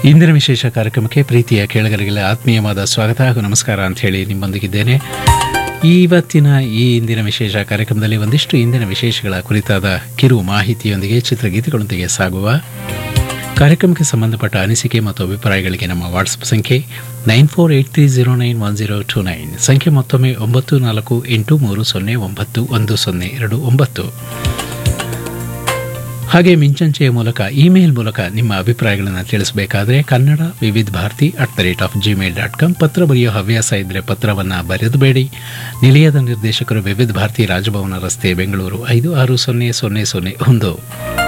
ಇಂದಿನ ವಿಶೇಷ ಕಾರ್ಯಕ್ರಮಕ್ಕೆ ಪ್ರೀತಿಯ ಕೇಳಗರಿಗೆಲ್ಲ ಆತ್ಮೀಯವಾದ ಸ್ವಾಗತ ಹಾಗೂ ನಮಸ್ಕಾರ ಅಂತ ಹೇಳಿ ನಿಮ್ಮೊಂದಿಗಿದ್ದೇನೆ ಇವತ್ತಿನ ಈ ಇಂದಿನ ವಿಶೇಷ ಕಾರ್ಯಕ್ರಮದಲ್ಲಿ ಒಂದಿಷ್ಟು ಇಂದಿನ ವಿಶೇಷಗಳ ಕುರಿತಾದ ಕಿರು ಮಾಹಿತಿಯೊಂದಿಗೆ ಚಿತ್ರಗೀತೆಗಳೊಂದಿಗೆ ಸಾಗುವ ಕಾರ್ಯಕ್ರಮಕ್ಕೆ ಸಂಬಂಧಪಟ್ಟ ಅನಿಸಿಕೆ ಮತ್ತು ಅಭಿಪ್ರಾಯಗಳಿಗೆ ನಮ್ಮ ವಾಟ್ಸಪ್ ಸಂಖ್ಯೆ nine four eight three zero nine one zero two nine ಸಂಖ್ಯೆ ಮತ್ತೊಮ್ಮೆ ಒಂಬತ್ತು ನಾಲ್ಕು ಎಂಟು ಮೂರು ಸೊನ್ನೆ ಒಂಬತ್ತು ಒಂದು ಸೊನ್ನೆ ಎರಡು ಒಂಬತ್ತು ಹಾಗೆ ಮಿಂಚಂಚೆಯ ಮೂಲಕ ಇಮೇಲ್ ಮೂಲಕ ನಿಮ್ಮ ಅಭಿಪ್ರಾಯಗಳನ್ನು ತಿಳಿಸಬೇಕಾದ್ರೆ Kannada Vividh Bharati at the rate of Gmail dot com ಪತ್ರ ಬರೆಯೋ ಹವ್ಯಾಸ ಇದ್ದರೆ ಪತ್ರವನ್ನು ಬರೆಯಬೇಡಿ ನಿಲಯದ ನಿರ್ದೇಶಕರು ವಿವಿಧ ಭಾರತಿ ರಾಜಭವನ ರಸ್ತೆ ಬೆಂಗಳೂರು ಐದು ಆರು ಸೊನ್ನೆ ಸೊನ್ನೆ ಸೊನ್ನೆ ಒಂದು